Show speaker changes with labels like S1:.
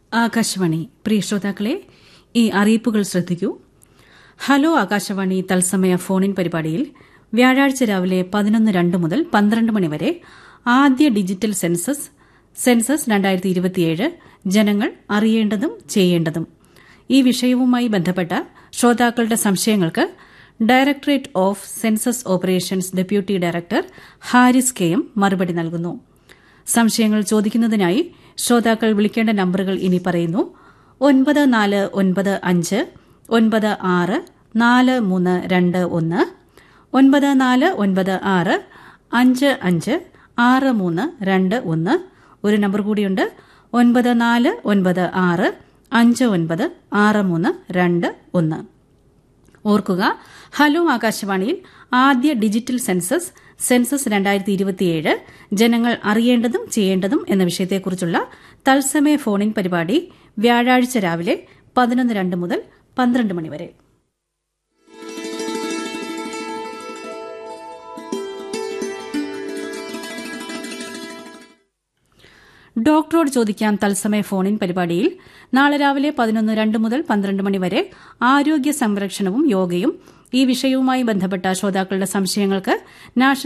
S1: ആകാശവാണി പ്രിയ ശ്രോതാക്കളെ ഈ അറിയിപ്പുകൾ ശ്രദ്ധിക്കൂ ഹലോ ആകാശവാണി തത്സമയ ഫോണിൻ പരിപാടിയിൽ വ്യാഴാഴ്ച രാവിലെ പതിനൊന്ന് രണ്ട് മുതൽ പന്ത്രണ്ട് മണിവരെ ആദ്യ ഡിജിറ്റൽ സെൻസസ് സെൻസസ് രണ്ടായിരത്തി ഇരുപത്തിയേഴ് ജനങ്ങൾ അറിയേണ്ടതും ചെയ്യേണ്ടതും ഈ വിഷയവുമായി ബന്ധപ്പെട്ട ശ്രോതാക്കളുടെ സംശയങ്ങൾക്ക് directorate of census operations deputy director Haris K M മറുപടി നൽകുന്നു സംശയങ്ങൾ ചോദിക്കുന്നതിനായി ശ്രോതാക്കൾ വിളിക്കേണ്ട നമ്പറുകൾ ഇനി പറയുന്നു ഒൻപത് നാല് ഒൻപത് അഞ്ച് ഒൻപത് ആറ് നാല് മൂന്ന് രണ്ട് ഒന്ന് ഒൻപത് നാല് ഒൻപത് ആറ് അഞ്ച് അഞ്ച് ആറ് മൂന്ന് രണ്ട് ഒന്ന് ഒരു നമ്പർ കൂടിയുണ്ട് ഒൻപത് നാല് ഒൻപത് ആറ് അഞ്ച് ഒൻപത് ആറ് മൂന്ന് രണ്ട് ഒന്ന് ഓർക്കുക ഹലോ ആകാശവാണിയിൽ ആദ്യ ഡിജിറ്റൽ സെൻസസ് സെൻസസ് രണ്ടായിരത്തി ഇരുപത്തിയേഴ് ജനങ്ങൾ അറിയേണ്ടതും ചെയ്യേണ്ടതും എന്ന വിഷയത്തെക്കുറിച്ചുള്ള തത്സമയ ഫോണിൻ പരിപാടി വ്യാഴാഴ്ച രാവിലെ പതിനൊന്ന് രണ്ട് മുതൽ പന്ത്രണ്ട് മണിവരെ ഡോക്ടറോട് ചോദിക്കാം തത്സമയ ഫോണിൻ പരിപാടിയിൽ നാളെ രാവിലെ പതിനൊന്ന് രണ്ട് മുതൽ പന്ത്രണ്ട് മണിവരെ ആരോഗ്യ സംരക്ഷണവും യോഗയും ഈ വിഷയവുമായി ബന്ധപ്പെട്ട ശ്രോതാക്കളുടെ സംശയങ്ങൾക്ക് നാഷണൽ